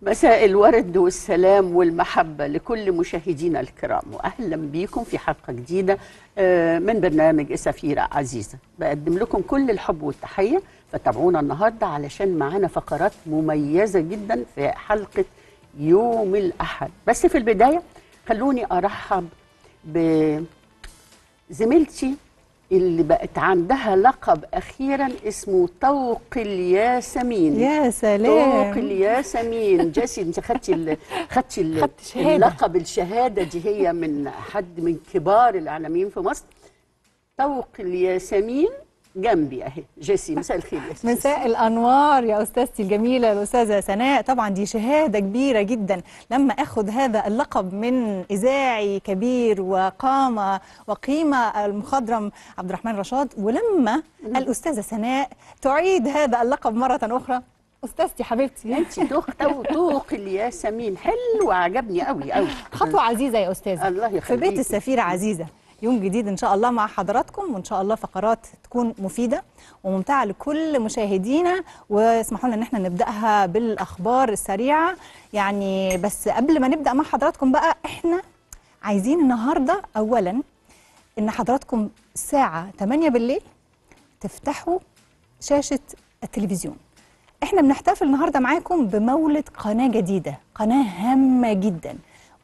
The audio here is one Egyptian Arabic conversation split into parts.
مساء الورد والسلام والمحبة لكل مشاهدينا الكرام وأهلا بكم في حلقة جديدة آه، من برنامج سفيرة عزيزة بقدم لكم كل الحب والتحية فتابعونا النهاردة علشان معانا فقرات مميزة جدا في حلقة يوم الأحد بس في البداية خلوني أرحب بزميلتي اللي بقت عندها لقب أخيرا اسمه طوق الياسمين يا طوق سلام الياسمين جيسي انت خدتي ال... خدتي ال... خدت شهادة. اللقب الشهاده دي هي من حد من كبار الاعلاميين في مصر طوق الياسمين جنبي اهي جيسي مساء الخير يا جيسي. مساء الانوار يا استاذتي الجميله الاستاذه سناء طبعا دي شهاده كبيره جدا لما اخذ هذا اللقب من اذاعي كبير وقامه وقيمه المخضرم عبد الرحمن رشاد ولما الاستاذه سناء تعيد هذا اللقب مره اخرى استاذتي حبيبتي انت طوق طوق- طوق الياسمين حلو عجبني قوي قوي خطوه عزيزه يا استاذه الله في يخليكي. بيت السفيرة عزيزة يوم جديد إن شاء الله مع حضراتكم وإن شاء الله فقرات تكون مفيدة وممتعة لكل مشاهدينا واسمحوا لنا إن احنا نبدأها بالأخبار السريعة يعني بس قبل ما نبدأ مع حضراتكم بقى احنا عايزين النهاردة أولا إن حضراتكم الساعة 8 بالليل تفتحوا شاشة التلفزيون احنا بنحتفل النهارده معاكم بمولد قناه جديده قناه هامه جدا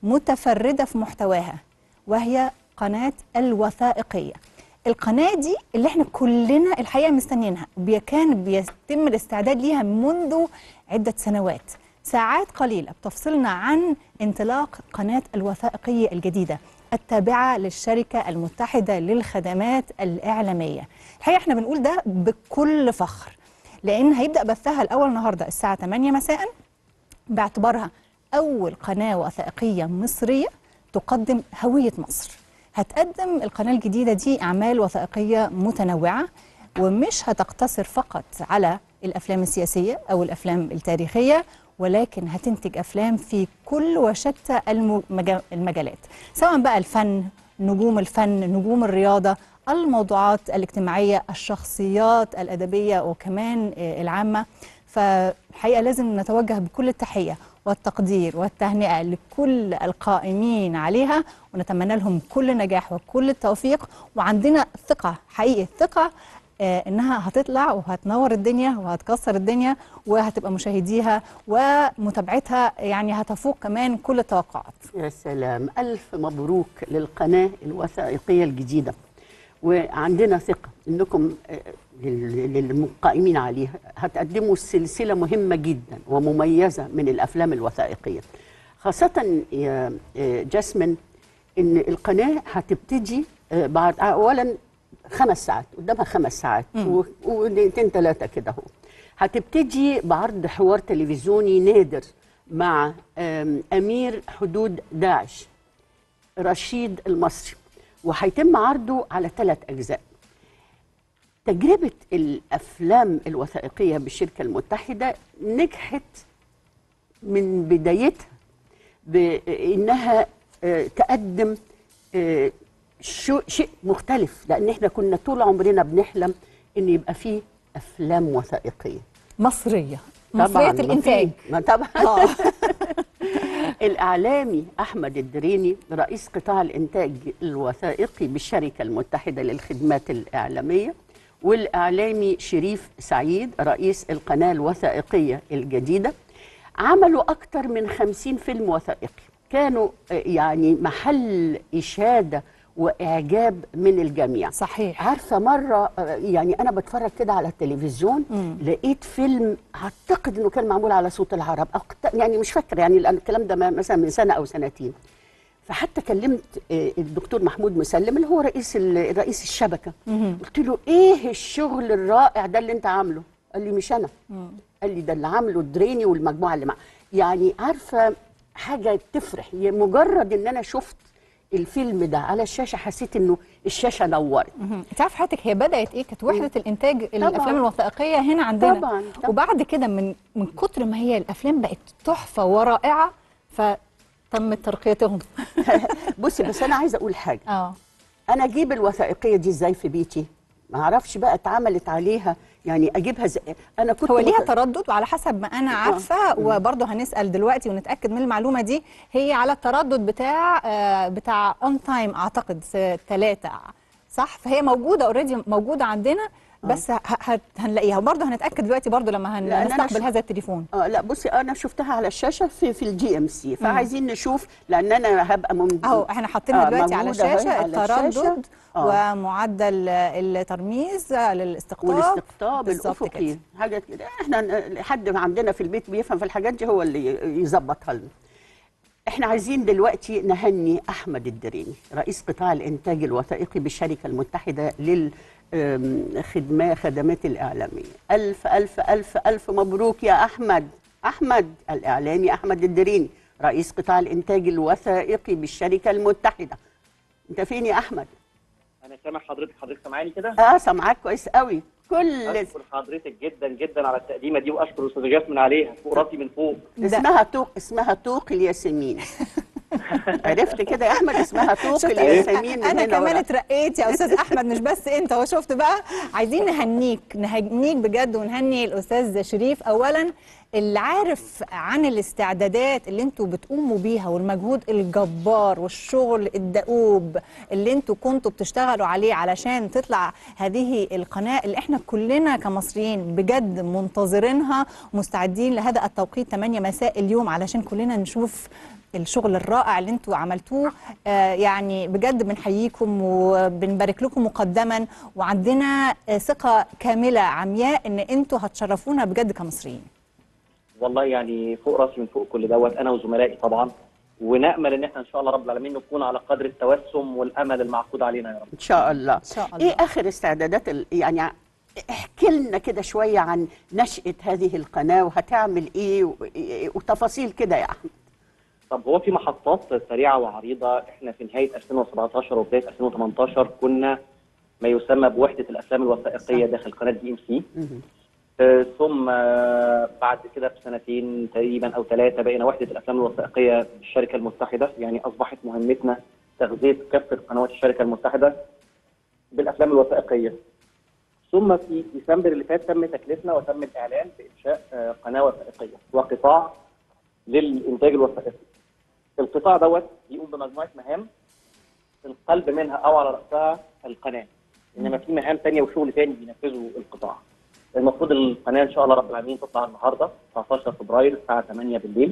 متفرده في محتواها وهي قناه الوثائقيه القناه دي اللي احنا كلنا الحقيقه مستنيينها وبي- كان بيتم الاستعداد ليها منذ عده سنوات ساعات قليله بتفصلنا عن انطلاق قناه الوثائقيه الجديده التابعه للشركه المتحده للخدمات الاعلاميه الحقيقه احنا بنقول ده بكل فخر لان هيبدا بثها الاول النهارده الساعه 8 مساء باعتبارها اول قناه وثائقيه مصريه تقدم هويه مصر هتقدم القناه الجديده دي اعمال وثائقيه متنوعه ومش هتقتصر فقط على الافلام السياسيه او الافلام التاريخيه ولكن هتنتج افلام في كل وشتى المج- المجالات سواء بقى الفن نجوم الفن نجوم الرياضه الموضوعات الاجتماعيه الشخصيات الادبيه وكمان آه، العامه فالحقيقه لازم نتوجه بكل التحيه والتقدير والتهنئه لكل القائمين عليها ونتمنى لهم كل نجاح وكل التوفيق وعندنا ثقه حقيقي ثقه آه، انها هتطلع وهتنور الدنيا وهتكسر الدنيا وهتبقى مشاهديها ومتابعتها يعني هتفوق كمان كل التوقعات يا سلام ألف مبروك للقناة الوثائقية الجديدة وعندنا ثقة أنكم آه، لل- للقائمين عليها هتقدموا سلسلة مهمة جدا ومميزة من الأفلام الوثائقية خاصة يا آه، جاسمين أن القناة هتبتدي آه، بعد أولا خمس ساعات قدامها خمس ساعات و- ودقيقتين ثلاثة كده اهو هتبتدي بعرض حوار تلفزيوني نادر مع آم، أمير حدود داعش رشيد المصري وهيتم عرضه على ثلاث أجزاء تجربة الأفلام الوثائقية بالشركة المتحدة نجحت من بدايتها بأنها آه، تقدم آه، شو- شيء مختلف لأن احنا كنا طول عمرنا بنحلم أن يبقى فيه أفلام وثائقية مصريه طبعاً، مصريه ما الانتاج في- ما طبعا اه الإعلامي أحمد الدريني رئيس قطاع الإنتاج الوثائقي بالشركة المتحدة للخدمات الإعلامية والإعلامي شريف سعيد رئيس القناة الوثائقية الجديدة عملوا أكثر من خمسين فيلم وثائقي كانوا آه، يعني محل إشادة وإعجاب من الجميع صحيح عارفه مره آه، يعني انا بتفرج كده على التلفزيون لقيت فيلم اعتقد انه كان معمول على صوت العرب أو كت- يعني مش فاكره يعني لأن الكلام ده ما- مثلا من سنه او سنتين فحتى كلمت آه، الدكتور محمود مسلم اللي هو رئيس ال- رئيس الشبكه قلت له ايه الشغل الرائع ده اللي انت عامله قال لي مش انا قال لي ده اللي عامله الدريني والمجموعه اللي معاه يعني عارفه حاجه تفرح هي مجرد ان انا شفت الفيلم ده على الشاشه حسيت انه الشاشه نورت مهم. انت عارف حضرتك هي بدات ايه كانت وحده الانتاج الافلام الوثائقيه هنا عندنا طبعاً، طبعاً. وبعد كده من من كتر ما هي الافلام بقت تحفه ورائعه فتم ترقيتهم بصي بس انا عايزه اقول حاجه اه انا اجيب الوثائقيه دي ازاي في بيتي ما اعرفش بقى اتعملت عليها يعني اجيبها زي انا كنت هو ليها مت- تردد وعلى حسب ما انا عارفه وبرضه هنسال دلوقتي ونتاكد من المعلومه دي هي على التردد بتاع آه، بتاع اون تايم اعتقد ثلاثة صح فهي موجوده اوريدي موجوده عندنا بس ه- ه- هنلاقيها وبرضه هنتاكد دلوقتي برضه لما هن- لأن أنا هنستقبل شو- هذا التليفون اه لا بصي انا شفتها على الشاشه في في الجي ام سي فعايزين نشوف لان انا هبقى من اهو احنا حاطينها آه، دلوقتي على موجودة أهي الشاشه على الشاشة. التردد آه. ومعدل الترميز للاستقطاب والاستقطاب بالظبط الافقي كده. حاجه كده احنا ن- حد عندنا في البيت بيفهم في الحاجات دي هو اللي ي- يظبطها لنا احنا عايزين دلوقتي نهني احمد الدريني رئيس قطاع الانتاج الوثائقي بالشركه المتحده للخدمات خدمات الاعلاميه الف الف الف الف مبروك يا احمد احمد الاعلامي احمد الدريني رئيس قطاع الانتاج الوثائقي بالشركه المتحده انت فين يا احمد انا سامع حضرتك حضرتك سامعاني كده اه سامعاك كويس قوي كل اشكر حضرتك جدا جدا على التقديمه دي واشكر استاذ جاسمين عليها فوق راسي من فوق ده- اسمها توق اسمها توق الياسمين عرفت كده يا احمد اسمها توق شفت الياسمين من انا هنا كمان ورا. اترقيت يا استاذ احمد مش بس انت وشفت بقى عايزين نهنيك نهنيك بجد ونهني الاستاذ شريف اولا اللي عارف عن الاستعدادات اللي انتوا بتقوموا بيها والمجهود الجبار والشغل الدؤوب اللي انتوا كنتوا بتشتغلوا عليه علشان تطلع هذه القناه اللي احنا كلنا كمصريين بجد منتظرينها ومستعدين لهذا التوقيت 8 مساء اليوم علشان كلنا نشوف الشغل الرائع اللي انتوا عملتوه آه يعني بجد بنحييكم وبنبارك لكم مقدما وعندنا آه ثقة كاملة عمياء ان انتوا هتشرفونا بجد كمصريين والله يعني فوق راسي من فوق كل دوت انا وزملائي طبعا ونامل ان احنا ان شاء الله رب العالمين نكون على قدر التوسم والامل المعقود علينا يا رب ان شاء الله إن شاء الله. ايه اخر استعدادات ال- يعني احكي لنا كده شويه عن نشاه هذه القناه وهتعمل ايه و- وتفاصيل كده يا احمد طب هو في محطات سريعه وعريضه احنا في نهايه 2017 وبدايه 2018 كنا ما يسمى بوحده الافلام الوثائقيه داخل قناه دي ام سي آه، ثم آه، بعد كده بسنتين تقريبا او ثلاثه بقينا وحده الافلام الوثائقيه بالشركه المتحده يعني اصبحت مهمتنا تغذيه كافه قنوات الشركه المتحده بالافلام الوثائقيه. ثم في ديسمبر اللي فات تم تكليفنا وتم الاعلان بانشاء آه، قناه وثائقيه وقطاع للانتاج الوثائقي. القطاع دوت بيقوم بمجموعه مهام القلب منها او على راسها القناه. انما في مهام ثانيه وشغل ثاني بينفذه القطاع. المفروض القناه ان شاء الله رب العالمين تطلع النهارده 19 فبراير الساعه 8 بالليل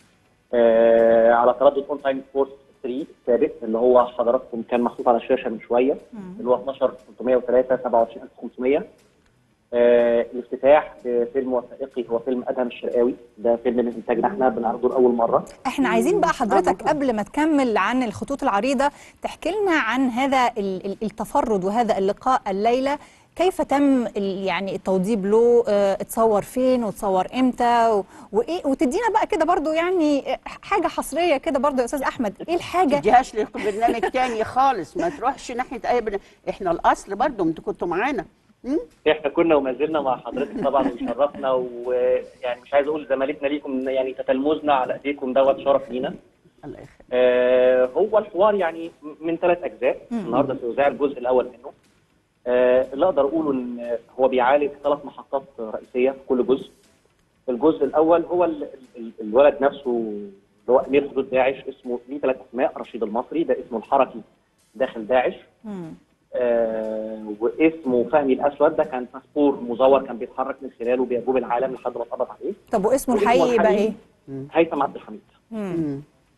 آه على تردد اون تايم فورس 3 السابق اللي هو حضراتكم كان محطوط على الشاشه من شويه اللي هو 12 303 27500 آه الافتتاح بفيلم وثائقي هو فيلم ادهم الشرقاوي ده فيلم من انتاجنا احنا بنعرضه لاول مره احنا عايزين بقى حضرتك آه. قبل ما تكمل عن الخطوط العريضة تحكي لنا عن هذا ال- ال- التفرد وهذا اللقاء الليلة كيف تم ال- يعني التوضيب له اه، اتصور فين وتصور امتى و- وايه وتدينا بقى كده برضو يعني اه، حاجة حصرية كده برضو يا استاذ احمد ايه الحاجة تديهاش لبرنامج تاني خالص ما تروحش ناحيه اي برنامج احنا الاصل برضو انتوا كنتوا معانا م? احنا كنا وما زلنا مع حضرتك طبعا وشرفنا ويعني مش عايز اقول زمالتنا ليكم يعني تتلمذنا على ايديكم دوت شرف لينا الله يخليك آه، هو الحوار يعني من ثلاث اجزاء النهارده سيذاع الجزء الاول منه آه، اللي اقدر اقوله ان هو بيعالج ثلاث محطات رئيسيه في كل جزء الجزء الاول هو ال- ال- الولد نفسه اللي هو امير حدود داعش اسمه ليه ثلاث اسماء رشيد المصري ده اسمه الحركي داخل داعش مم. آه واسمه فهمي الاسود ده كان باسبور مزور كان بيتحرك من خلاله بيجوب العالم لحد ما اتقبض عليه طب واسمه واسمه الحقيقي بقى الحقيقي ايه هيثم عبد الحميد م.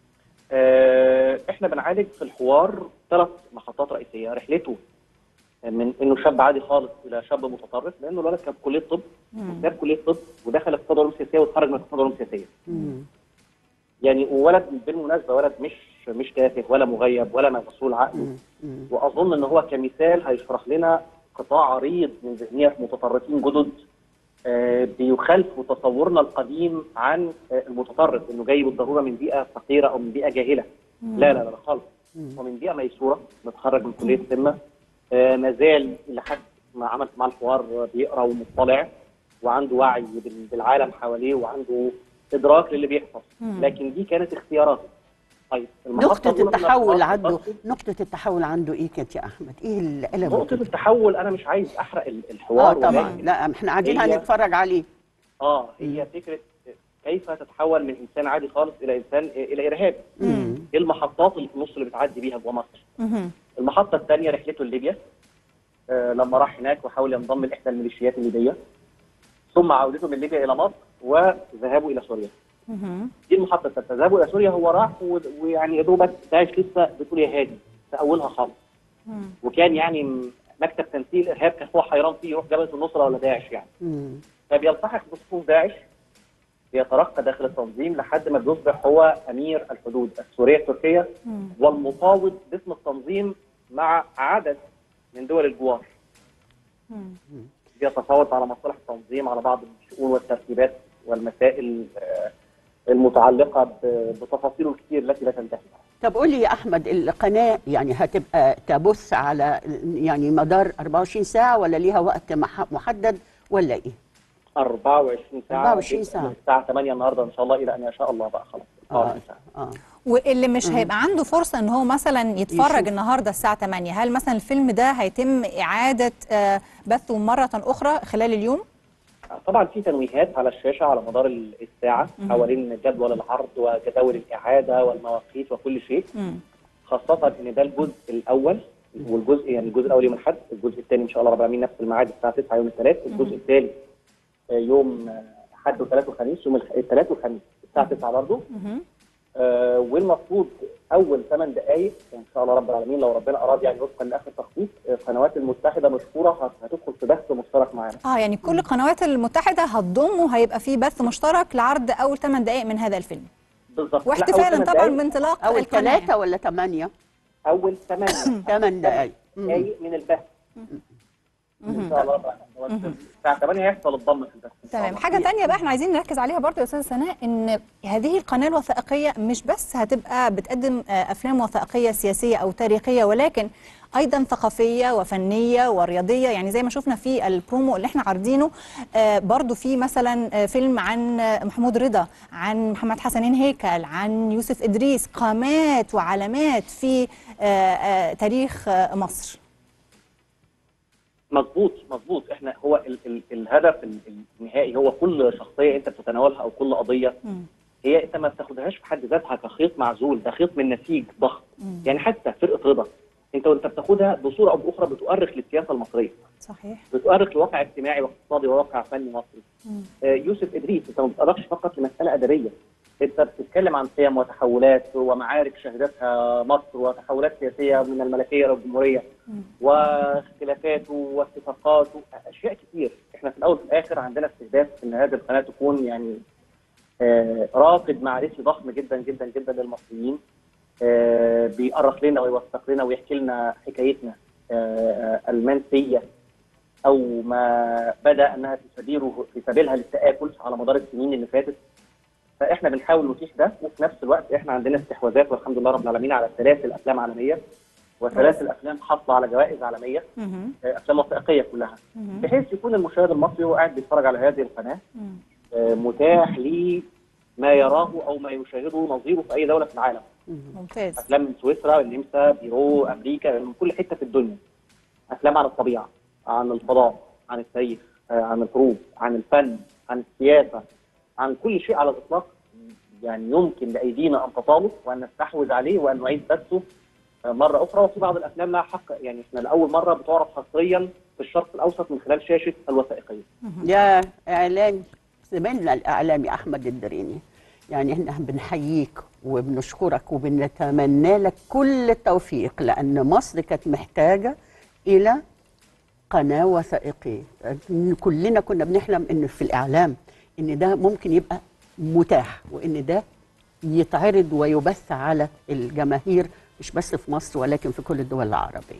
آه، احنا بنعالج في الحوار ثلاث محطات رئيسيه رحلته من انه شاب عادي خالص الى شاب متطرف لانه الولد كان في كليه طب ساب كليه طب ودخل اقتصاد علوم سياسيه واتخرج من اقتصاد علوم سياسيه م. يعني وولد بالمناسبه ولد مش مش تافه ولا مغيب ولا مغسول عقله م. واظن ان هو كمثال هيشرح لنا قطاع عريض من ذهنيه متطرفين جدد آه، بيخالفوا تصورنا القديم عن آه، المتطرف انه جاي بالضروره من بيئه فقيره او من بيئه جاهله لا لا لا خالص هو من بيئه ميسوره متخرج من كليه قمه آه، ما زال لحد ما عملت مع الحوار بيقرا ومطلع وعنده وعي بال- بالعالم حواليه وعنده ادراك للي بيحصل لكن دي كانت اختياراته طيب المحطة نقطة الأولى من التحول المحطات عنده برضه نقطة التحول عنده ايه كانت يا احمد؟ ايه اللي قلب نقطة التحول أنا مش عايز أحرق ال- الحوار اه طبعا ولكن لا احنا قاعدين هي- هنتفرج عليه اه هي فكرة كيف تتحول من إنسان عادي خالص إلى إنسان إلى إرهابي مم. إيه المحطات اللي في النص اللي بتعدي بيها جوه مصر مهم. المحطة الثانية رحلته لليبيا آه لما راح هناك وحاول ينضم لإحدى الميليشيات الليبية ثم عودته من ليبيا إلى مصر وذهابه إلى سوريا مهم. دي المحطة الثالثة ذهابه إلى سوريا هو راح و- ويعني يا دوبك داعش لسه بتقول يا هادي في أولها خالص مم. وكان يعني م- مكتب تنسيق الإرهاب كان هو حيران فيه يروح جبهة النصرة ولا داعش يعني مم. فبيلتحق بصفوف داعش بيترقى داخل التنظيم لحد ما بيصبح هو امير الحدود السوريه التركيه مم. والمفاوض باسم التنظيم مع عدد من دول الجوار مم. بيتفاوض على مصالح التنظيم على بعض الشؤون والترتيبات والمسائل آه، المتعلقه ب- بتفاصيله الكثير التي لا تنتهي طب قول لي يا احمد القناه يعني هتبقى تبث على يعني مدار 24 ساعه ولا ليها وقت مح- محدد ولا ايه؟ 24 ساعه 24 ساعة. من الساعه 8 النهارده ان شاء الله الى ان يشاء الله بقى خلاص 24 ساعه اه واللي مش هيبقى عنده فرصة ان هو مثلا يتفرج يشوف. النهارده الساعة 8 هل مثلا الفيلم ده هيتم إعادة آه، بثه مرة أخرى خلال اليوم؟ طبعا في تنويهات على الشاشه على مدار ال- الساعه حوالين جدول العرض وجداول الاعاده والمواقيت وكل شيء مم. خاصه ان ده الجزء الاول والجزء يعني الجزء الاول يوم الاحد الجزء الثاني ان شاء الله رب العالمين نفس الميعاد الساعه 9 يوم الثلاث الجزء الثالث آه، يوم آه، احد وثلاث وخميس يوم الخ- الثلاث والخميس الساعه 9 برضه مهم. آه والمفروض اول ثمان دقائق ان شاء الله رب العالمين لو ربنا اراد يعني وفقا لاخر تخطيط آه، القنوات المتحده مشكوره هت- هتدخل في بث مشترك معانا اه يعني كل القنوات المتحدة هتضم وهيبقى فيه بث مشترك لعرض أول 8 دقائق من هذا الفيلم بالظبط لا، أول واحتفالا ثمان طبعا دقايق- بانطلاق اول القناة ثلاثه ولا ثمانيه؟ اول ثمانية 8 دقائق مم. دقايق من البث ان شاء الله رب العالمين الساعه 8 هيحصل الضم في البث إن شاء تمام الله. حاجة تانية بقى احنا عايزين نركز عليها برضو يا أستاذة سناء إن هذه القناة الوثائقية مش بس هتبقى بتقدم آه، أفلام وثائقية سياسية أو تاريخية ولكن أيضا ثقافية وفنية ورياضية يعني زي ما شفنا في البرومو اللي احنا عارضينه آه، برضو في مثلا آه، فيلم عن آه، محمود رضا عن محمد حسنين هيكل عن يوسف إدريس قامات وعلامات في آه، آه، تاريخ آه، مصر مظبوط مظبوط احنا هو ال ال الهدف ال- النهائي هو كل شخصيه انت بتتناولها او كل قضيه مم. هي انت ما بتاخدهاش في حد ذاتها كخيط معزول ده خيط من نسيج ضخم يعني حتى فرقه رضا انت وانت بتاخدها بصوره او باخرى بتؤرخ للسياسه المصريه صحيح بتؤرخ لواقع اجتماعي واقتصادي وواقع فني مصري آه، يوسف ادريس انت ما بتؤرخش فقط لمساله ادبيه انت بتتكلم عن قيم وتحولات ومعارك شهدتها مصر وتحولات سياسيه من الملكيه للجمهوريه واختلافات واتفاقات اشياء كتير احنا في الاول وفي الاخر عندنا استهداف ان هذه القناه تكون يعني آه، راقد معرفي ضخم جدا جدا جدا للمصريين آه، بيأرخ لنا ويوثق لنا ويحكي لنا حكايتنا آه، آه، المنسيه او ما بدا انها تسبيله في سبيلها للتاكل على مدار السنين اللي فاتت فاحنا بنحاول نتيح ده وفي نفس الوقت احنا عندنا استحواذات والحمد لله رب العالمين على سلاسل افلام عالميه وسلاسل افلام حاصله على جوائز عالميه مهم. آه، افلام وثائقيه كلها مهم. بحيث يكون المشاهد المصري وهو قاعد بيتفرج على هذه القناه مم. آه، متاح ليه ما يراه او ما يشاهده نظيره في اي دوله في العالم ممتاز افلام من سويسرا النمسا بيرو امريكا من كل حته في الدنيا افلام عن الطبيعه عن الفضاء عن التاريخ آه، عن الحروب عن الفن عن السياسه عن كل شيء على الاطلاق يعني يمكن لايدينا ان تطاله وان نستحوذ عليه وان نعيد بثه آه، مره اخرى وفي بعض الافلام لها حق يعني احنا لاول مره بتعرض حصريا في الشرق الاوسط من خلال شاشه الوثائقيه يا اعلامي زميلنا الاعلامي احمد الدريني يعني احنا بنحييك وبنشكرك وبنتمنى لك كل التوفيق لان مصر كانت محتاجه الى قناه وثائقيه إن كلنا كنا بنحلم ان في الاعلام ان ده ممكن يبقى متاح وان ده يتعرض ويبث على الجماهير مش بس في مصر ولكن في كل الدول العربيه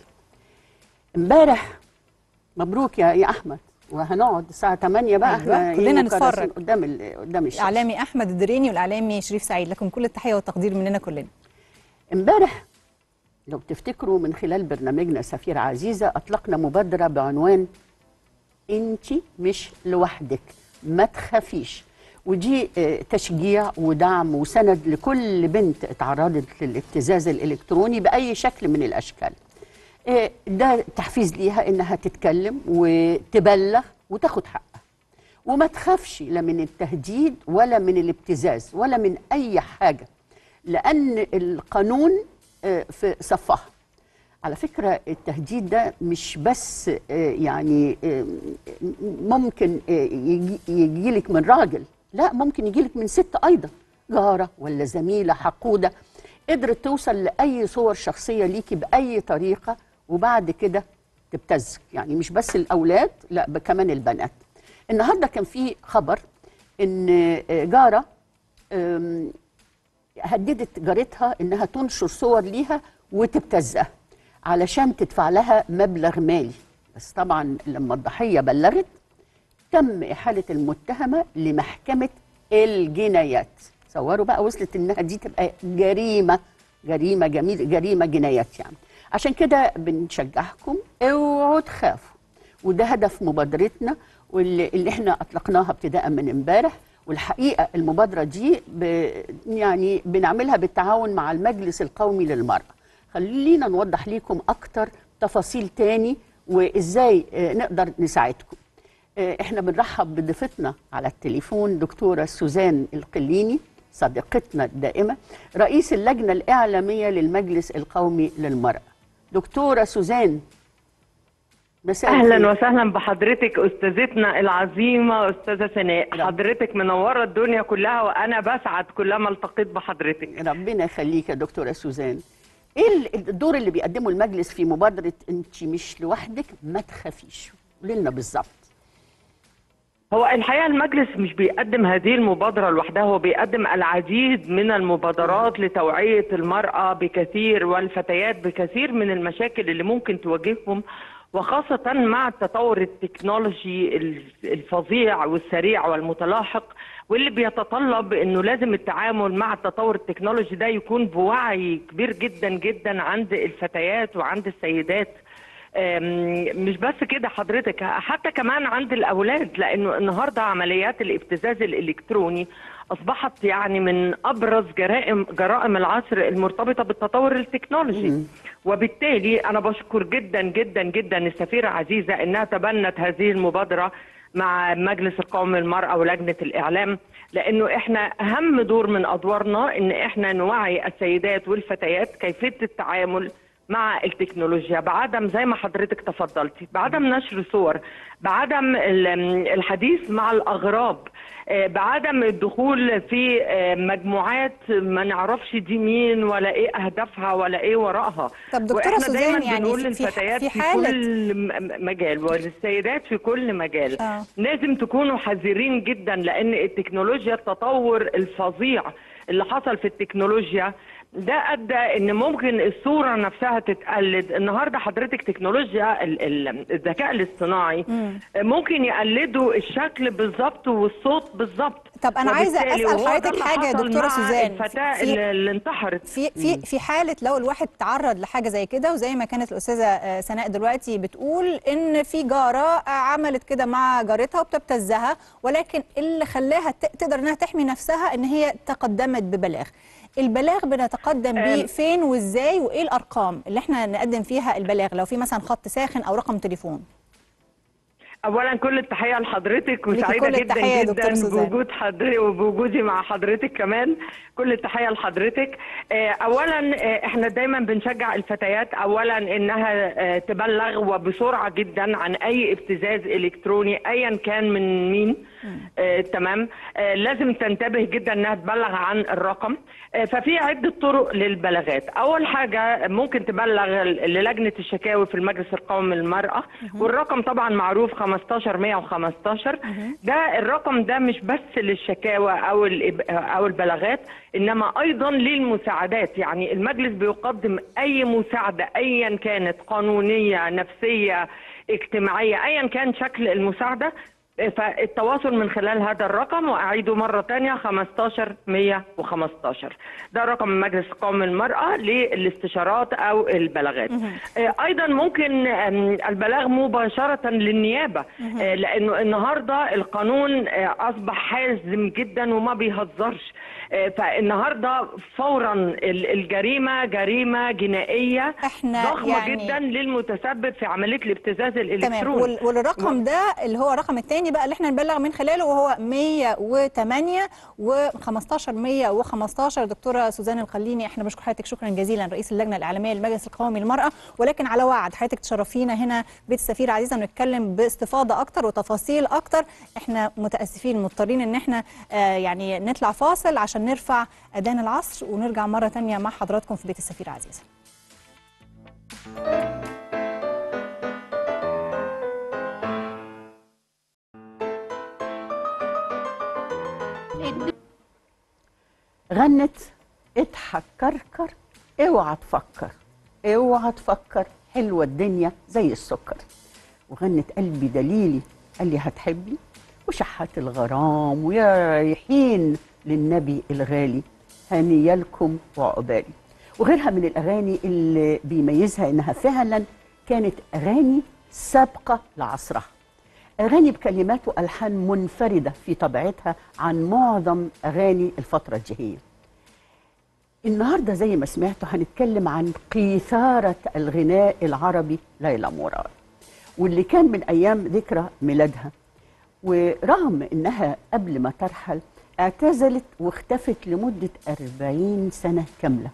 امبارح مبروك يا يا احمد وهنقعد الساعه 8 بقى أيوة، احنا إيه كلنا مكرسين نتفرج. قدام ال- قدام الشاشه الاعلامي احمد الدريني والاعلامي شريف سعيد لكم كل التحيه والتقدير مننا كلنا امبارح لو تفتكروا من خلال برنامجنا سفير عزيزه اطلقنا مبادره بعنوان انت مش لوحدك ما تخافيش ودي آه، تشجيع ودعم وسند لكل بنت اتعرضت للابتزاز الالكتروني باي شكل من الاشكال آه، ده تحفيز ليها انها تتكلم وتبلغ وتاخد حقها وما تخافش لا من التهديد ولا من الابتزاز ولا من اي حاجه لان القانون آه، في صفها على فكره التهديد ده مش بس آه، يعني آه، ممكن يجي لك من راجل لا ممكن يجي لك من ست ايضا جاره ولا زميله حقوده قدرت توصل لاي صور شخصيه ليكي باي طريقه وبعد كده تبتزك يعني مش بس الاولاد لا ب- كمان البنات النهارده كان في خبر ان آه، جاره آم، هددت جارتها انها تنشر صور ليها وتبتزها علشان تدفع لها مبلغ مالي بس طبعا لما الضحيه بلغت تم احاله المتهمه لمحكمه الجنايات تصوروا بقى وصلت انها دي تبقى جريمه جريمه جميل جريمه جنايات يعني عشان كده بنشجعكم اوعوا تخافوا وده هدف مبادرتنا واللي اللي احنا اطلقناها ابتداء من امبارح والحقيقه المبادره دي ب يعني بنعملها بالتعاون مع المجلس القومي للمراه خلينا نوضح لكم اكتر تفاصيل تاني وازاي آه، نقدر نساعدكم آه، احنا بنرحب بضيفتنا على التليفون دكتوره سوزان القليني صديقتنا الدائمه رئيس اللجنه الاعلاميه للمجلس القومي للمراه دكتوره سوزان مساء اهلا الخير. وسهلا بحضرتك استاذتنا العظيمه استاذه سناء نعم. حضرتك منوره الدنيا كلها وانا بسعد كلما التقيت بحضرتك ربنا يخليك يا دكتوره سوزان ايه ال- الدور اللي بيقدمه المجلس في مبادره انت مش لوحدك ما تخافيش قولي لنا بالظبط هو الحقيقه المجلس مش بيقدم هذه المبادره لوحدها هو بيقدم العديد من المبادرات لتوعيه المراه بكثير والفتيات بكثير من المشاكل اللي ممكن تواجههم وخاصة مع التطور التكنولوجي الفظيع والسريع والمتلاحق واللي بيتطلب انه لازم التعامل مع التطور التكنولوجي ده يكون بوعي كبير جدا جدا عند الفتيات وعند السيدات أم، مش بس كده حضرتك حتى كمان عند الاولاد لانه النهارده عمليات الابتزاز الالكتروني اصبحت يعني من ابرز جرائم جرائم العصر المرتبطه بالتطور التكنولوجي وبالتالي انا بشكر جدا جدا جدا السفيره عزيزه انها تبنت هذه المبادره مع مجلس القومي للمرأة ولجنة الإعلام لأنه إحنا أهم دور من أدوارنا إن إحنا نوعي السيدات والفتيات كيفية التعامل مع التكنولوجيا بعدم زي ما حضرتك تفضلتي بعدم نشر صور بعدم ال- الحديث مع الأغراب آه، بعدم الدخول في آه، مجموعات ما نعرفش دي مين ولا ايه اهدافها ولا ايه وراءها طب دكتورة وإحنا سوزان دايما يعني بنقول في- في- للفتيات في في, حالة- كل م- مجال وللسيدات في كل مجال آه. لازم تكونوا حذرين جدا لان التكنولوجيا التطور الفظيع اللي حصل في التكنولوجيا ده ادى ان ممكن الصوره نفسها تتقلد النهارده حضرتك تكنولوجيا ال- ال- الذكاء الاصطناعي ممكن يقلدوا الشكل بالظبط والصوت بالظبط طب أنا عايزة وبالتالي أسأل وهو ده حضرتك اللي حاجة يا حصل دكتورة مع سوزان. الفتاه في- اللي اللي انتحرت في في في حاله لو الواحد تعرض لحاجه زي كده وزي ما كانت الاستاذه آه، سناء دلوقتي بتقول ان في جاره آه، عملت كده مع جارتها وبتبتزها ولكن اللي خلاها ت- تقدر انها تحمي نفسها ان هي تقدمت ببلاغ البلاغ بنتقدم بيه أم. فين وازاي وايه الارقام اللي احنا نقدم فيها البلاغ لو في مثلا خط ساخن او رقم تليفون اولا كل التحيه لحضرتك ليكي وسعيده كل جدا التحية يا دكتورة جدا سوزان. بوجود حضرتك وبوجودي مع حضرتك كمان كل التحيه لحضرتك آه، اولا آه، احنا دايما بنشجع الفتيات اولا انها آه، تبلغ وبسرعه جدا عن اي ابتزاز الكتروني ايا كان من مين آه، تمام آه، لازم تنتبه جدا انها تبلغ عن الرقم آه، ففي عده طرق للبلاغات اول حاجه ممكن تبلغ للجنه الشكاوي في المجلس القومي للمراه والرقم طبعا معروف 15 115 ده الرقم ده مش بس للشكاوى او الإب- او البلاغات انما ايضا للمساعدات يعني المجلس بيقدم اي مساعده ايا كانت قانونيه نفسيه اجتماعيه ايا كان شكل المساعده فالتواصل من خلال هذا الرقم واعيده مره ثانيه 15 115 ده رقم مجلس القومي للمراه للاستشارات او البلاغات آه، ايضا ممكن آم، البلاغ مباشره للنيابه آه، لانه النهارده القانون آه، اصبح حازم جدا وما بيهزرش آه، فالنهارده فورا ال- الجريمه جريمه جنائيه إحنا ضخمه يعني- جدا للمتسبب في عمليه الابتزاز تمام الالكتروني وال- والرقم ده اللي هو الرقم الثاني بقى اللي احنا نبلغ من خلاله وهو 108 و15 115 دكتوره سوزان القليني احنا بنشكر حضرتك شكرا جزيلا رئيس اللجنه الاعلاميه للمجلس القومي للمراه ولكن على وعد حضرتك تشرفينا هنا بيت السفير عزيزه ونتكلم باستفاضه اكتر وتفاصيل اكتر احنا متاسفين مضطرين ان احنا آه يعني نطلع فاصل عشان نرفع اذان العصر ونرجع مره ثانيه مع حضراتكم في بيت السفير عزيزه غنت اضحك كركر اوعى تفكر اوعى تفكر حلوة الدنيا زي السكر وغنت قلبي دليلي قال لي هتحبي وشحات الغرام ويا رايحين للنبي الغالي هنيا لكم وعقبالي وغيرها من الاغاني اللي بيميزها انها فعلا كانت اغاني سابقه لعصرها اغاني بكلمات والحان منفرده في طبيعتها عن معظم اغاني الفتره الجاهليه النهارده زي ما سمعتوا هنتكلم عن قيثاره الغناء العربي ليلى مراد واللي كان من ايام ذكرى ميلادها ورغم انها قبل ما ترحل اعتزلت واختفت لمده 40 سنه كامله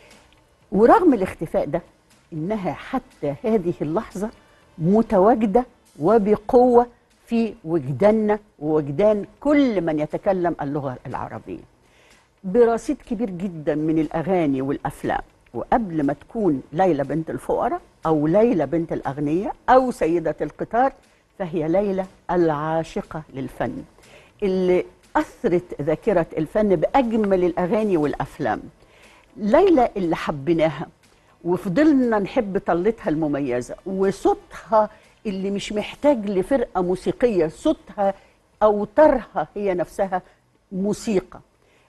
ورغم الاختفاء ده انها حتى هذه اللحظه متواجده وبقوه في وجداننا ووجدان كل من يتكلم اللغه العربيه. برصيد كبير جدا من الاغاني والافلام وقبل ما تكون ليلى بنت الفقراء او ليلى بنت الاغنياء او سيده القطار فهي ليلى العاشقه للفن اللي اثرت ذاكره الفن باجمل الاغاني والافلام. ليلى اللي حبيناها وفضلنا نحب طلتها المميزه وصوتها اللي مش محتاج لفرقه موسيقيه صوتها اوتارها هي نفسها موسيقى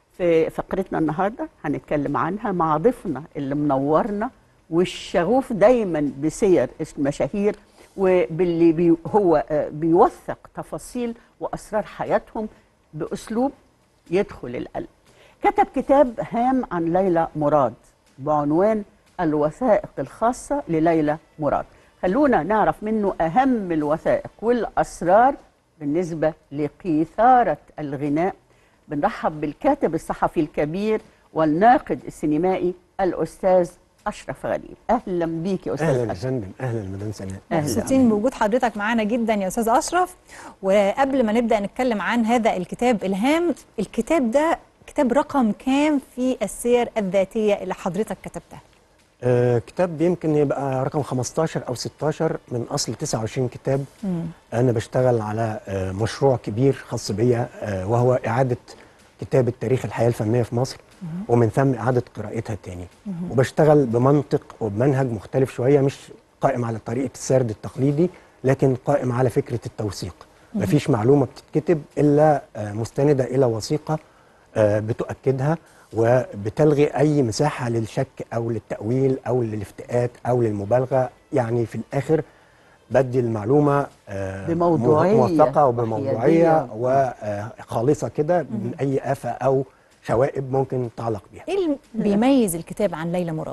في فقرتنا النهارده هنتكلم عنها مع ضيفنا اللي منورنا والشغوف دايما بسير المشاهير وباللي بي هو آه، بيوثق تفاصيل واسرار حياتهم باسلوب يدخل القلب كتب كتاب هام عن ليلى مراد بعنوان الوثائق الخاصة لليلى مراد خلونا نعرف منه أهم الوثائق والأسرار بالنسبة لقيثارة الغناء بنرحب بالكاتب الصحفي الكبير والناقد السينمائي الأستاذ أشرف غريب أهلا بيك يا أستاذ اهلا يا أشرف فندم اهلا مدام سناء أهلا. مبسوطين بوجود حضرتك معانا جدا يا استاذ اشرف وقبل ما نبدا نتكلم عن هذا الكتاب الهام الكتاب ده كتاب رقم كام في السير الذاتيه اللي حضرتك كتبتها آه كتاب يمكن يبقى رقم 15 او 16 من اصل 29 كتاب انا بشتغل على آه مشروع كبير خاص بيا آه وهو اعاده كتابه تاريخ الحياه الفنيه في مصر ومن ثم اعاده قراءتها تاني وبشتغل بمنطق وبمنهج مختلف شويه مش قائم على طريقه السرد التقليدي لكن قائم على فكره التوثيق مفيش معلومه بتتكتب الا آه مستنده الى وثيقه آه بتؤكدها وبتلغي اي مساحه للشك او للتاويل او للافتئات او للمبالغه يعني في الاخر بدي المعلومه آه، بموضوعية موثقه وحيادية. وبموضوعيه وخالصه كده من اي افه او شوائب ممكن تعلق بها ايه اللي بيميز الكتاب عن ليلى مراد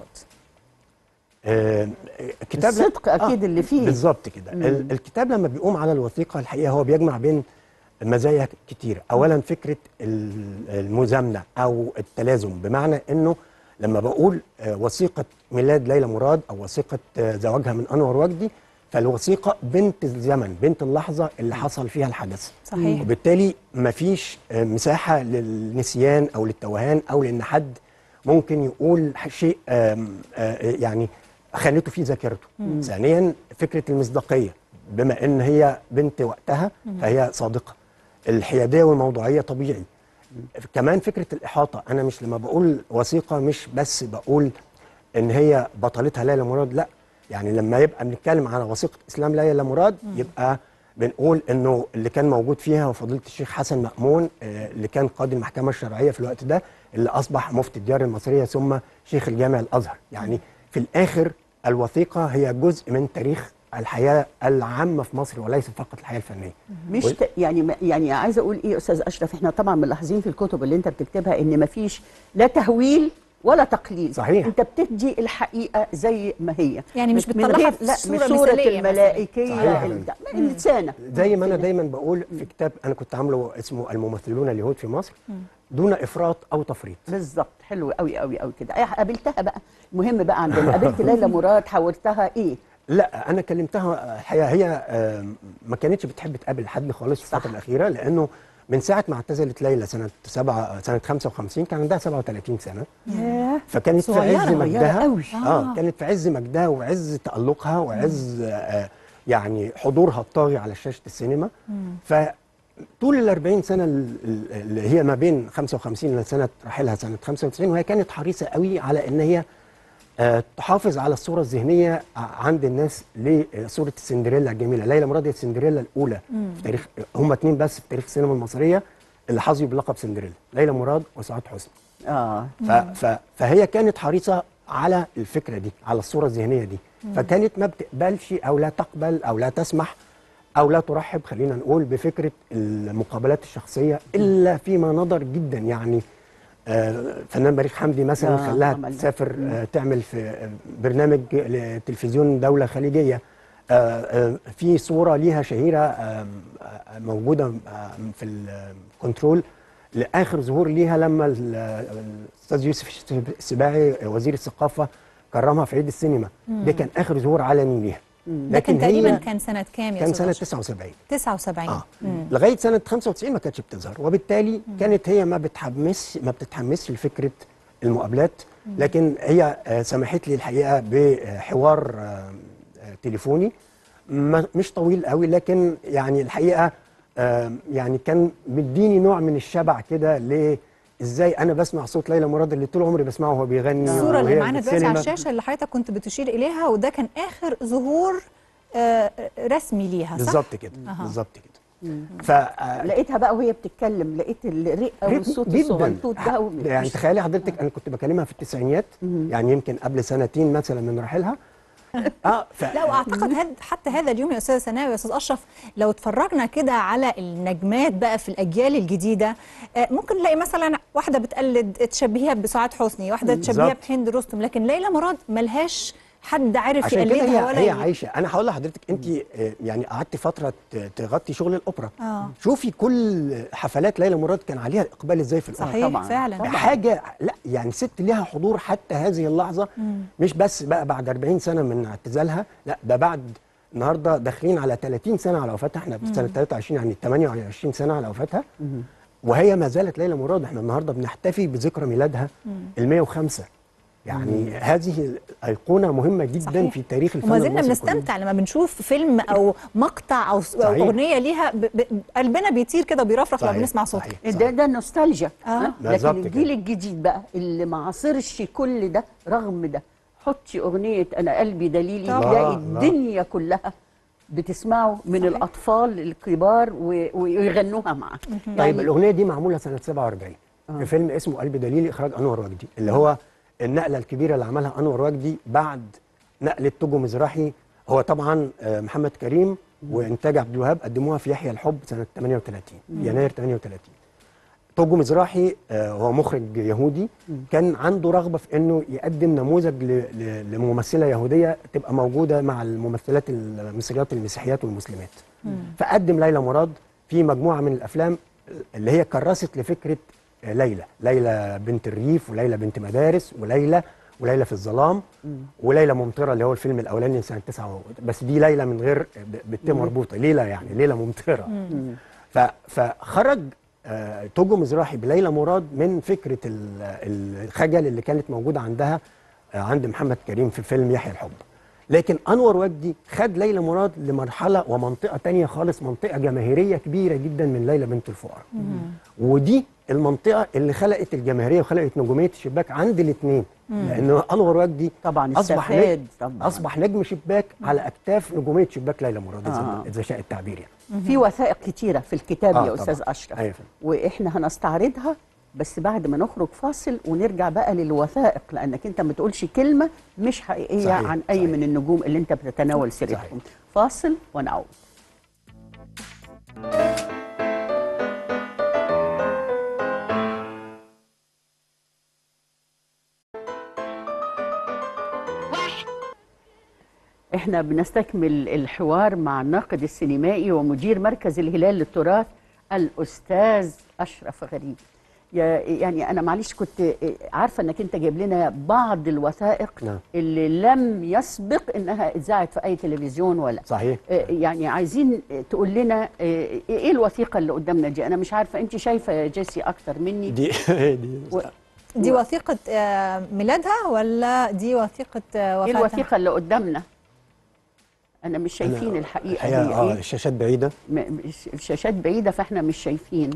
آه، الكتاب الصدق أكيد اللي فيه. بالظبط كده ال- الكتاب لما بيقوم على الوثيقه الحقيقه هو بيجمع بين مزايا كتيره اولا فكره ال- المزامنه او التلازم بمعنى انه لما بقول آه، وثيقه ميلاد ليلى مراد او وثيقه آه، زواجها من انور وجدي فالوثيقه بنت الزمن بنت اللحظه اللي حصل فيها الحدث صحيح. وبالتالي مفيش آه، مساحه للنسيان او للتوهان او لان حد ممكن يقول شيء آم، آه، يعني خانته في ذاكرته ثانيا فكره المصداقيه بما ان هي بنت وقتها فهي صادقه الحياديه والموضوعيه طبيعي كمان فكره الاحاطه انا مش لما بقول وثيقه مش بس بقول ان هي بطلتها ليلى مراد لا يعني لما يبقى بنتكلم على وثيقه اسلام ليلى مراد يبقى بنقول انه اللي كان موجود فيها هو فضيله الشيخ حسن مأمون آه، اللي كان قاضي المحكمه الشرعيه في الوقت ده اللي اصبح مفتي الديار المصريه ثم شيخ الجامع الازهر يعني في الاخر الوثيقه هي جزء من تاريخ الحياه العامه في مصر وليس فقط الحياه الفنيه مش وال- ت... يعني ما- يعني عايزه اقول ايه يا استاذ اشرف احنا طبعا ملاحظين في الكتب اللي انت بتكتبها ان ما فيش لا تهويل ولا تقليل صحيح. انت بتدي الحقيقه زي ما هي يعني مش من بتطلعها غير- في لا صورة مش صوره مثالية مثلاً. الملائكيه صحيح. ال- ده، الانسانه زي ما انا دايما بقول في كتاب انا كنت عامله اسمه الممثلون اليهود في مصر دون افراط او تفريط بالظبط حلو قوي قوي قوي كده أي- قابلتها بقى المهم بقى عندنا قابلت ليلى مراد حاورتها ايه لا انا كلمتها الحقيقه هي آم، ما كانتش بتحب تقابل حد خالص في صح. الفتره الاخيره لانه من ساعه ما اعتزلت ليلى سنه سبعة سنه 55 كان عندها 37 سنه ياه فكانت في صغيرة، عز صغيرة مجدها قوي. اه كانت في عز مجدها وعز تالقها وعز آه يعني حضورها الطاغي على شاشه السينما فطول ال 40 سنه ال- ال- اللي هي ما بين 55 لسنه رحيلها سنه 95 وهي كانت حريصه قوي على ان هي آه، تحافظ على الصوره الذهنيه ع- عند الناس لصوره السندريلا الجميله ليلى مراد هي السندريلا الاولى في تاريخ هم اتنين بس في تاريخ السينما المصريه اللي حظوا بلقب سندريلا ليلى مراد وسعاد حسني اه ف ف فهي كانت حريصه على الفكره دي على الصوره الذهنيه دي فكانت ما بتقبلش او لا تقبل او لا تسمح او لا ترحب خلينا نقول بفكره المقابلات الشخصيه الا فيما نظر جدا يعني آه، فنان بليغ حمدي مثلا آه، خلاها عمل ده. تسافر آه، تعمل في آه، برنامج لتلفزيون دوله خليجيه آه، آه، في صوره ليها شهيره آه، آه، موجوده آه، في الكنترول لاخر ظهور ليها لما ال- الاستاذ يوسف السباعي وزير الثقافه كرمها في عيد السينما ده كان اخر ظهور علني ليها ده كان تقريبا هي كان سنه كام يا كان أستاذ سنه أشرف؟ 79 79 اه لغايه سنه 95 ما كانتش بتظهر وبالتالي كانت هي ما بتحمس ما بتتحمسش لفكره المقابلات لكن هي آه، سمحت لي الحقيقه بحوار آه، آه، تليفوني ما- مش طويل قوي لكن يعني الحقيقه آه، يعني كان مديني نوع من الشبع كده ل ازاي انا بسمع صوت ليلى مراد اللي طول عمري بسمعه وهو بيغني الصوره اللي وهي معانا دلوقتي على بالسينما. الشاشه اللي حضرتك كنت بتشير اليها وده كان اخر ظهور آه، رسمي ليها صح؟ بالظبط كده أها. بالظبط كده ف آه، لقيتها بقى وهي بتتكلم لقيت الرقه والصوت جدا الصغنطوط ده وم- يعني تخيلي حضرتك انا كنت بكلمها في التسعينيات يعني يمكن قبل سنتين مثلا من رحيلها اه ف... لا واعتقد هد حتى هذا اليوم يا استاذ سناوي يا استاذ اشرف لو اتفرجنا كده على النجمات بقى في الاجيال الجديده آه، ممكن نلاقي مثلا واحده بتقلد تشبهيها بسعاد حسني واحده تشبهيها بالظبط. بهند رستم لكن ليلى مراد ملهاش حد عارف عشان كده يقلدها هي ولا هي ي- عايشه انا هقول لحضرتك انت آه، يعني قعدت فتره ت- تغطي شغل الاوبرا آه. شوفي كل حفلات ليلى مراد كان عليها الاقبال ازاي في الاوبرا صحيح طبعاً. فعلا طبعاً. حاجه لا يعني ست ليها حضور حتى هذه اللحظه مش بس بقى بعد 40 سنه من اعتزالها لا ده بعد النهارده داخلين على 30 سنه على وفاتها احنا في سنه 23 يعني 28 سنه على وفاتها وهي ما زالت ليلى مراد احنا النهارده بنحتفي بذكرى ميلادها ال 105 يعني هذه ايقونه مهمه جدا صحيح. في تاريخ الفن وما زلنا المصري كله. بنستمتع لما بنشوف فيلم او مقطع او, أو صحيح. اغنيه ليها ب... ب... قلبنا بيطير كده وبيرفرف لما صحيح، بنسمع صوتها صحيح. ده ده نوستالجيا آه. ها؟ بالظبط لكن كده. الجيل الجديد بقى اللي ما عاصرش كل ده رغم ده حطي اغنيه انا قلبي دليلي طبعاً. تلاقي لا، لا. الدنيا كلها بتسمعه من صحيح. الاطفال الكبار و- ويغنوها معاه طيب الاغنيه دي معموله سنه 47 في فيلم اسمه قلب دليلي اخراج انور وجدي اللي هو النقله الكبيره اللي عملها انور وجدي بعد نقله توجو مزراحي هو طبعا آه، محمد كريم وانتاج عبد الوهاب قدموها في يحيى الحب سنه 38 يناير 38 توجو مزراحي آه، هو مخرج يهودي كان عنده رغبه في انه يقدم نموذج ل- ل- لممثله يهوديه تبقى موجوده مع الممثلات المصريات المسيحيات والمسلمات فقدم ليلى مراد في مجموعه من الافلام اللي هي كرست لفكره آه، ليلى ليلى بنت الريف وليلى بنت مدارس وليلى وليلى في الظلام وليلى ممطره اللي هو الفيلم الاولاني سنه 9 بس دي ليلى من غير ب- بالت مربوطه ليلى يعني ليلى ممطره ف- فخرج آه، توجو مزراحي بليلى مراد من فكره ال- الخجل اللي كانت موجوده عندها آه، عند محمد كريم في فيلم يحيى الحب لكن انور وجدي خد ليلى مراد لمرحله ومنطقه تانية خالص منطقه جماهيريه كبيره جدا من ليلى بنت الفقراء ودي المنطقه اللي خلقت الجماهيريه وخلقت نجوميه الشباك عند الاثنين لان انور وجدي طبعا اصبح استفاد نجم طبعا اصبح نجم شباك على اكتاف نجوميه شباك ليلى مراد إذا- آه. اذا شاء التعبير يعني في وثائق كتيره في الكتاب آه، يا استاذ طبعاً. اشرف أيوة فندم. واحنا هنستعرضها بس بعد ما نخرج فاصل ونرجع بقى للوثائق لانك انت ما تقولش كلمه مش حقيقيه صحيح، عن اي صحيح. من النجوم اللي انت بتتناول سيرتهم صحيح. فاصل ونعود احنا بنستكمل الحوار مع الناقد السينمائي ومدير مركز الهلال للتراث الاستاذ اشرف غريب يا- يعني انا معلش كنت عارفه انك انت جايب لنا بعض الوثائق نعم. اللي لم يسبق انها اتذاعت في اي تلفزيون ولا صحيح آه، يعني عايزين تقول لنا آه، ايه الوثيقه اللي قدامنا دي انا مش عارفه انت شايفه يا جيسي اكتر مني دي دي و- دي وثيقة آه، ميلادها ولا دي وثيقة آه، ايه وفاتها؟ الوثيقه اللي قدامنا انا مش شايفين أنا الحقيقه الحقيقه هي اه ايه الشاشات بعيده م- مش- الشاشات بعيده فاحنا مش شايفين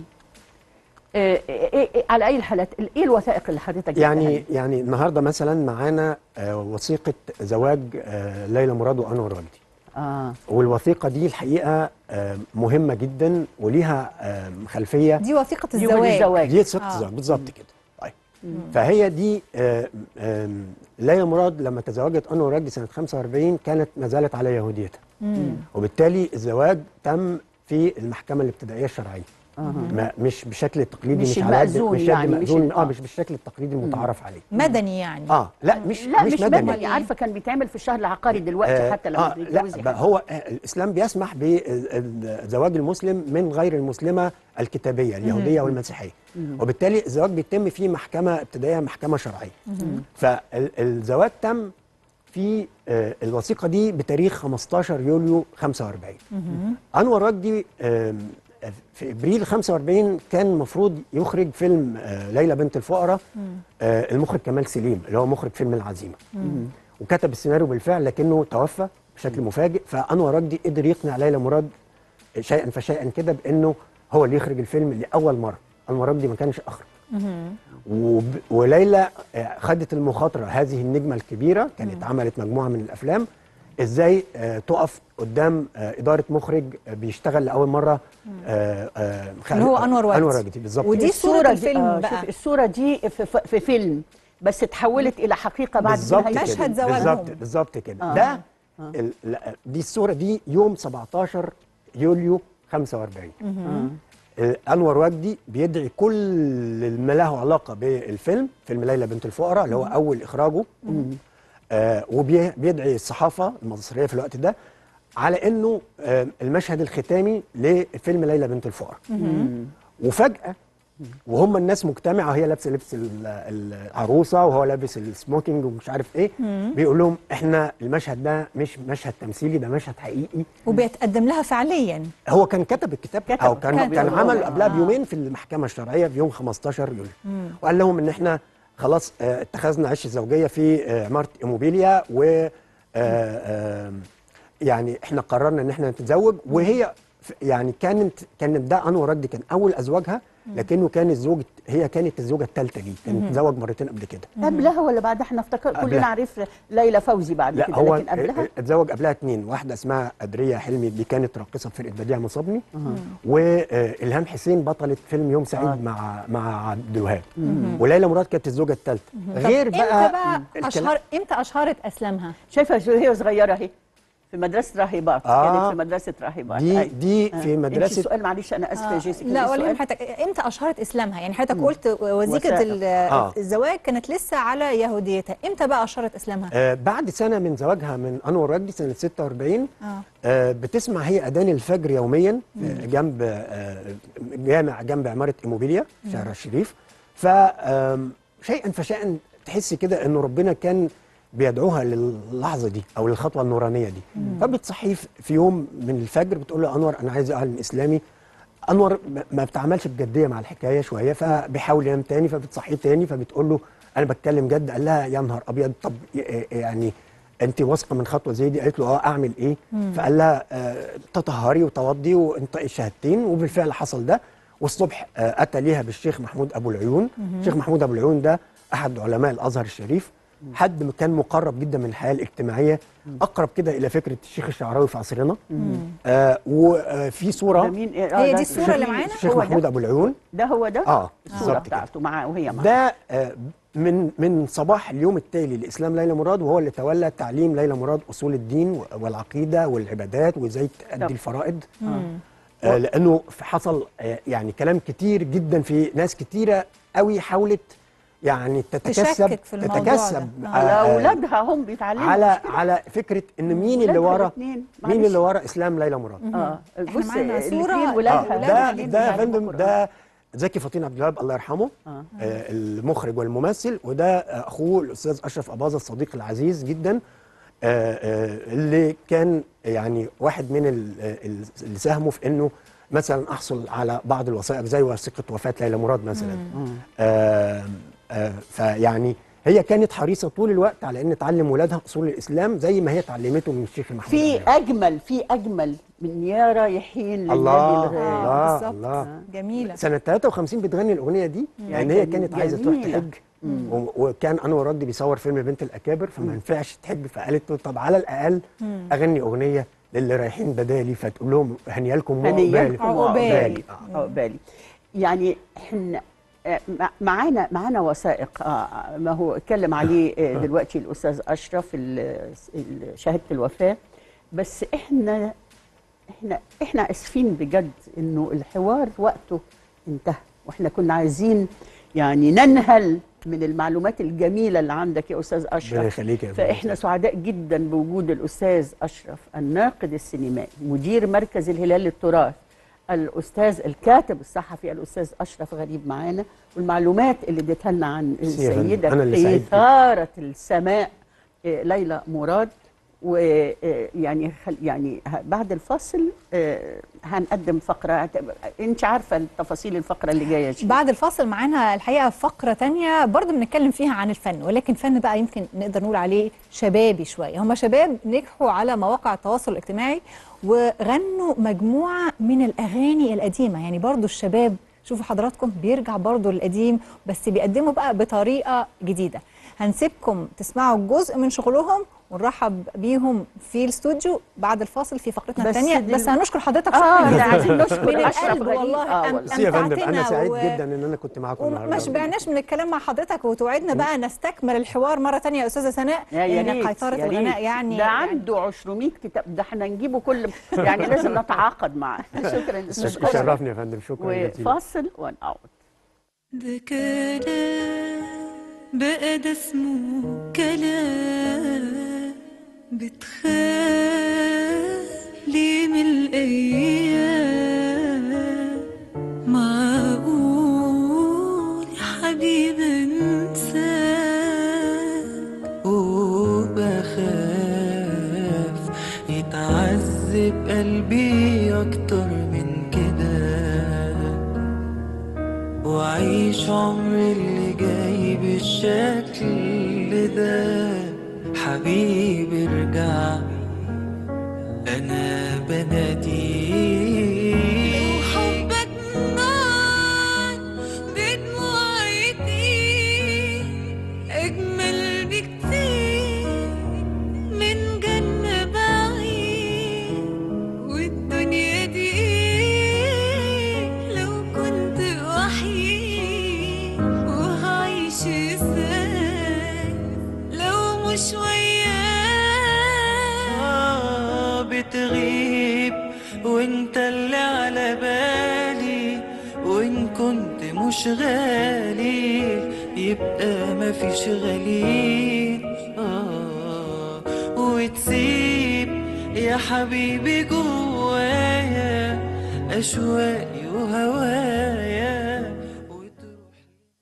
آه، إيه إيه على اي الحالات ايه الوثائق اللي حضرتك جبتها يعني لي؟ يعني النهارده مثلا معانا آه، وثيقه زواج آه، ليلى مراد وانور وجدي اه والوثيقه دي الحقيقه آه، مهمه جدا وليها آه، خلفيه دي وثيقة دي يوم الزواج الزواج دي ثقه آه. الزواج بالظبط كده طيب فهي دي آه، آم، ليلى مراد لما تزوجت انور وجدي سنه 45 كانت ما زالت على يهوديتها وبالتالي الزواج تم في المحكمه الابتدائيه الشرعيه ما مش بشكل تقليدي مش مش, على قد- المأذون مش يعني، يعني مش مأذون ال- اه آه. مش بالشكل التقليدي المتعارف عليه مدني يعني اه لا مش لا مش, مش مدني مدني عارفه كان بيتعمل في الشهر العقاري دلوقتي آه، حتى لما آه لا بيتجوز بقى هو آه، الاسلام بيسمح بزواج المسلم من غير المسلمه الكتابيه اليهوديه والمسيحيه وبالتالي الزواج بيتم في محكمه ابتدائيه محكمه شرعيه فالزواج تم في آه، الوثيقه دي بتاريخ 15 يوليو 45 انور وجدي آم، في ابريل 45 كان المفروض يخرج فيلم آه، ليلى بنت الفقراء آه، المخرج كمال سليم اللي هو مخرج فيلم العزيمه وكتب السيناريو بالفعل لكنه توفى بشكل مفاجئ فانور وجدي قدر يقنع ليلى مراد شيئا فشيئا كده بانه هو اللي يخرج الفيلم لاول مره انور وجدي ما كانش اخرج وب... وليلى آه، خدت المخاطره هذه النجمه الكبيره كانت عملت مجموعه من الافلام ازاي آه تقف قدام آه اداره مخرج آه بيشتغل لاول مره آه آه خ- اللي هو أنور وجدي. انور وجدي بالظبط ودي كده. صورة دي- الفيلم آه، بقى. شوف الصوره دي في, في, في فيلم بس اتحولت الى حقيقه بعد بالظبط نهاية كده مشهد زواجهم. بالظبط بالظبط كده آه. ده ال... لا، دي الصوره دي يوم 17 يوليو 45 آه، انور وجدي بيدعي كل ما له علاقه بالفيلم فيلم ليلى بنت الفقراء اللي هو اول اخراجه آه وبيدعي الصحافه المصريه في الوقت ده على انه آه المشهد الختامي لفيلم ليلى بنت الفقراء وفجاه وهم الناس مجتمعه وهي لابسه لبس ال- العروسه وهو لابس السموكينج ومش عارف ايه بيقول لهم احنا المشهد ده مش مشهد تمثيلي ده مشهد حقيقي وبيتقدم لها فعليا هو كان كتب الكتاب كتب- او كان كتب. كان عمل آه. قبلها بيومين في المحكمه الشرعيه في يوم 15 يوليو وقال لهم ان احنا خلاص آه، اتخذنا عش الزوجيه في آه، عماره ايموبيليا و آه، آه، يعني احنا قررنا ان احنا نتزوج وهي ف- يعني كانت كانت ده انور وجدي كان اول ازواجها لكنه كان الزوج هي كانت الزوجه الثالثه دي كانت متزوج مرتين قبل كده قبلها ولا بعدها احنا افتكر كلنا قبلها. عرف ليلى فوزي بعد لا كده هو لكن قبلها اتزوج قبلها اتنين واحده اسمها أدرية حلمي دي كانت راقصه في فرقه بديع مصابني والهام حسين بطله فيلم يوم سعيد آه. مع مع عبد الوهاب وليلى مراد كانت الزوجه الثالثه طب غير امتى بقى بقى الكلام- اشهر امتى اشهرت اسلامها شايفه شو هي صغيره اهي في مدرسه راهبات آه. كانت في مدرسه راهبات دي أيوة. دي آه. في انت مدرسه السؤال معلش انا اسفه يا جيسيكا لا إيه ولا السؤال؟ يهم حضرتك امتى اشهرت اسلامها يعني حضرتك قلت وثيقه وثائق. ال- آه. الزواج كانت لسه على يهوديتها امتى بقى اشهرت اسلامها آه بعد سنه من زواجها من انور وجدي سنه 46 اه آه بتسمع هي اذان الفجر يوميا آه جنب آه جامع جنب عماره ايموبيليا في شارع الشريف ف آم، شيئا فشيئا تحسي كده انه ربنا كان بيدعوها للحظه دي او للخطوه النورانيه دي فبتصحيه في يوم من الفجر بتقول له انور انا عايز اعلن اسلامي انور ما- ما بتعملش بجديه مع الحكايه شويه فبيحاول ينام تاني فبتصحيه تاني فبتقول له انا بتكلم جد قال لها يا نهار ابيض طب ي- يعني انت واثقه من خطوه زي دي قالت له اه اعمل ايه فقال لها آه تطهري وتوضي وانطقي الشهادتين وبالفعل حصل ده والصبح آه، اتى ليها بالشيخ محمود ابو العيون الشيخ محمود ابو العيون ده احد علماء الازهر الشريف حد م- كان مقرب جدا من الحياه الاجتماعيه اقرب كده الى فكره الشيخ الشعراوي في عصرنا آه وفي ده صوره مين آه، هي ده دي الصورة اللي معانا؟ الشيخ هو محمود ده ابو العيون ده هو ده اه الصوره بالظبط كده بتاعته معاه وهي معاه ده آه، من من صباح اليوم التالي لاسلام ليلى مراد وهو اللي تولى تعليم ليلى مراد اصول الدين و- والعقيده والعبادات وازاي طب. تأدي الفرائض آه لانه في حصل آه يعني كلام كتير جدا في ناس كتيره قوي حاولت يعني تتكسب تشكك في الموضوع ده. تتكسب آه. على آه، اولادها هم بيتعلموا على مش كده؟ على فكره ان مين اللي ولادها ورا الاتنين، مين معلش. اللي ورا اسلام ليلى مراد اه إحنا بص معانا الاثنين صورة آه ولادها ولادها ده عليهم ده يا بيتعلموا فندم قرآن. ده زكي فطين عبد الوهاب الله يرحمه آه. آه المخرج والممثل وده آه، اخوه الاستاذ اشرف اباظه الصديق العزيز جدا آه آه اللي كان يعني واحد من ال- ال- اللي ساهموا في انه مثلا احصل على بعض الوثائق زي وثيقه وفاه ليلى مراد مثلا آه آه فيعني هي كانت حريصه طول الوقت على ان تعلم ولادها اصول الاسلام زي ما هي اتعلمته من الشيخ محمود في أبو العلا. اجمل في اجمل من يا رايحين للنبي الله الغالي. الله بالظبط. الله جميله سنة 53 بتغني الأغنية دي لأن هي جميل- كانت عايزة تروح جميلة. تحج و- وكان أنور ردي بيصور فيلم بنت الأكابر فما ينفعش تحج فقالت له طب على الأقل أغني أغنية للي رايحين بدالي فتقول لهم هنيالكم هنيالكم عقبالي. عقبالي عقبالي يعني احنا آه، مع- معانا معانا وثائق آه، ما هو اتكلم عليه آه، دلوقتي الاستاذ اشرف ال- ال- شهاده الوفاه بس احنا احنا احنا اسفين بجد انه الحوار وقته انتهى واحنا كنا عايزين يعني ننهل من المعلومات الجميله اللي عندك يا استاذ اشرف ربنا يخليك يا فندم. فاحنا سعداء جدا بوجود الاستاذ اشرف الناقد السينمائي مدير مركز الهلال للتراث الاستاذ الكاتب الصحفي الاستاذ اشرف غريب معانا والمعلومات اللي اديتها لنا عن ميرسي يا فندم. السيده أنا اللي سعيد جداً. إثارة السماء آه، ليلى مراد ويعني يعني ه- بعد الفاصل آه، هنقدم فقره انت عارفه التفاصيل الفقره اللي جايه شيء. بعد الفاصل معانا الحقيقه فقره تانية برضه بنتكلم فيها عن الفن ولكن فن بقى يمكن نقدر نقول عليه شبابي شويه هم شباب نجحوا على مواقع التواصل الاجتماعي وغنوا مجموعه من الاغاني القديمه يعني برضه الشباب شوفوا حضراتكم بيرجع برضه للقديم بس بيقدموا بقى بطريقه جديده هنسيبكم تسمعوا جزء من شغلهم ونرحب بيهم في الاستوديو بعد الفاصل في فقرتنا بس الثانيه دل- بس هنشكر حضرتك اه شكرا لا جزيلا عايزين نشكر من أشرف القلب غريب. والله آه أم- والله. ميرسي يا فندم أنا أمتعتنا سعيد و- جدا إن أنا كنت معاكم وما النهارده شبعناش من الكلام مع حضرتك وتوعدنا بقى نستكمل الحوار مره تانية يا استاذه سناء يا يا لان ريت قيطره يا ريت. الغناء يعني ده عنده 200 كتاب ده احنا نجيبه كل يعني لازم نتعاقد معاه شكرا أستاذ أشرف. شرفني يا فندم شكرا جزيلا وفاصل ونعود ده كلام بقى ده اسمه كلام بتخاف ليه من الأيام معقول يا حبيبي انساك وبخاف يتعذب قلبي أكتر من كده وأعيش عمري اللي جاي بالشكل ده حبيبي ارجع أنا بناديك وحبك نار بدموعتي أجمل بكتير من جنة بعيد والدنيا دي لو كنت وحيد وهعيش ازاي لو مش وياك بتغيب وانت اللي على بالي وان كنت مش غالي يبقى مفيش غالي آه وتسيب يا حبيبي جوايا أشواقي وهوايا وتروح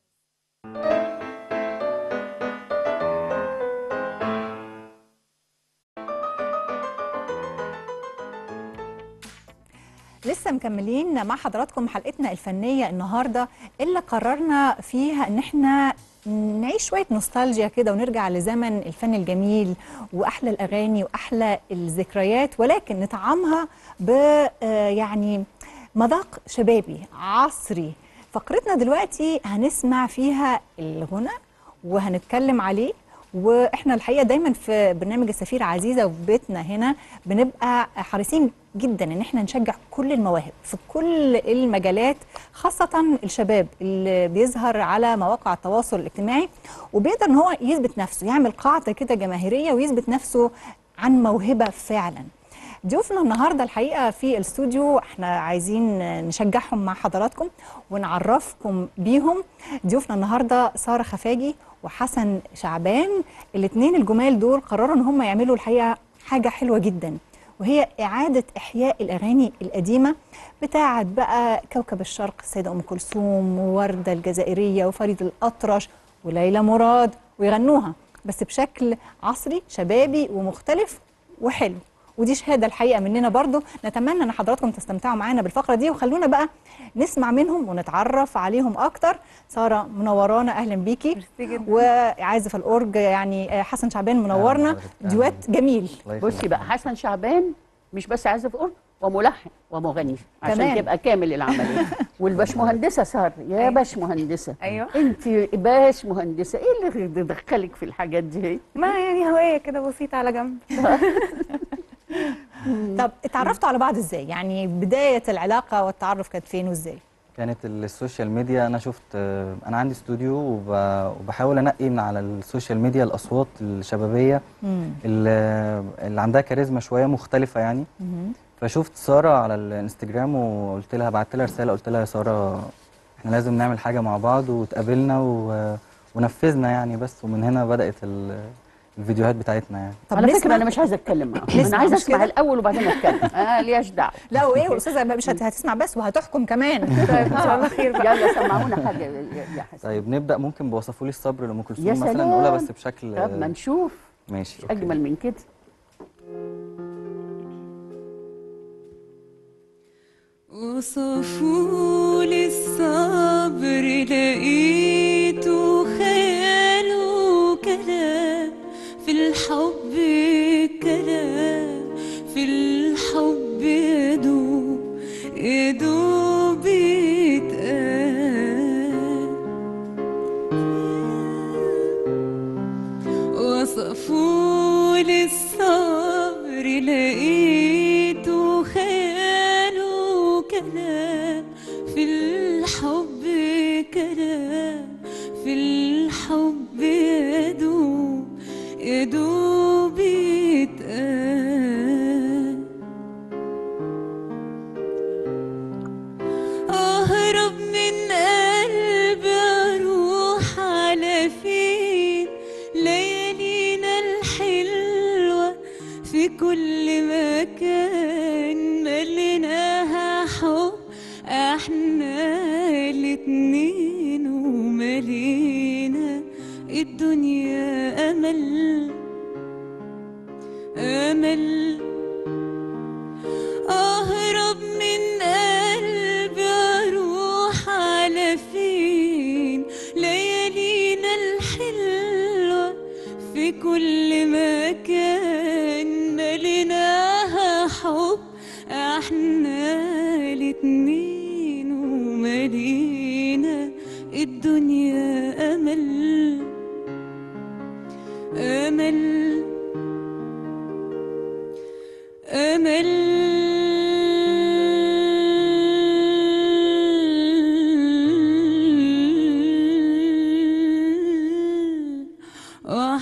لسه مكملين مع حضراتكم حلقتنا الفنيه النهارده اللي قررنا فيها ان احنا نعيش شويه نوستالجيا كده ونرجع لزمن الفن الجميل واحلى الاغاني واحلى الذكريات ولكن نطعمها ب آه، يعني مذاق شبابي عصري فقرتنا دلوقتي هنسمع فيها الغنى وهنتكلم عليه واحنا الحقيقه دايما في برنامج السفير عزيزه وفي بيتنا هنا بنبقى حريصين جدا ان احنا نشجع كل المواهب في كل المجالات خاصه الشباب اللي بيظهر على مواقع التواصل الاجتماعي وبيقدر ان هو يثبت نفسه يعمل قاعده كده جماهيريه ويثبت نفسه عن موهبه فعلا ضيوفنا النهارده الحقيقه في الاستوديو احنا عايزين نشجعهم مع حضراتكم ونعرفكم بيهم ضيوفنا النهارده ساره خفاجي وحسن شعبان الاثنين الجمال دول قرروا ان هم يعملوا الحقيقه حاجه حلوه جدا وهي اعاده احياء الاغاني القديمه بتاعه بقى كوكب الشرق السيده ام كلثوم وورده الجزائريه وفريد الاطرش وليلى مراد ويغنوها بس بشكل عصري شبابي ومختلف وحلو ودي شهاده الحقيقه مننا برضو نتمنى ان حضراتكم تستمتعوا معانا بالفقره دي وخلونا بقى نسمع منهم ونتعرف عليهم اكتر ساره منورانا اهلا بيكي ميرسي جدا. وعازف الاورج يعني حسن شعبان منورنا أهلاً بحضرتك. دوات جميل الله يخليك. بصي بقى حسن شعبان مش بس عازف أورج وملحن ومغني عشان كمان. تبقى كامل العمليه والباشمهندسه ساره يا أيوة. باشمهندسه ايوه انت باش مهندسه ايه اللي دخلك في الحاجات دي ما يعني هوايه كده بسيطه على جنب طب اتعرفتوا على بعض ازاي يعني بدايه العلاقه والتعرف كانت فين وازاي كانت السوشيال ميديا انا شفت آه، انا عندي استوديو وب- وبحاول انقي من على السوشيال ميديا الاصوات الشبابيه اللي اللي عندها كاريزما شويه مختلفه يعني فشفت ساره على الانستجرام وقلت لها بعت لها رساله قلت لها يا ساره احنا لازم نعمل حاجه مع بعض واتقابلنا و- ونفذنا يعني بس ومن هنا بدات ال- الفيديوهات بتاعتنا يعني طب على فكره نسمع انا مش عايزه اتكلم معاهم نسمع، انا عايزه مش اسمع كده؟ الاول وبعدين اتكلم اه ليش دعوه لا وايه والاستاذه مش هت- هتسمع بس وهتحكم كمان طيب ان شاء الله خير بقى يلا سمعونا حاجه يا يا حسن طيب نبدا ممكن بوصفوا لي الصبر لام كلثوم يا مثلا سلام. نقولها بس بشكل طب ما نشوف ماشي أوكي. اجمل من كده وصفوا لي الصبر لقيته خيال وكلام في الحب كلام في الحب يدوب يدوب يتقال وصفوا لي الصبر لقيته خيال وكلام في الحب كلام في الحب يدوب يدوب يتقال أهرب من قلبي أروح على فين ليالينا الحلوة في كل مكان مليناها حب احنا الاتنين وملينا الدنيا أمل أمل أهرب من قلبي أروح على فين ليالينا الحلوة في كل مكان مليناها حب احنا الاتنين وملينا الدنيا أمل أمل أمل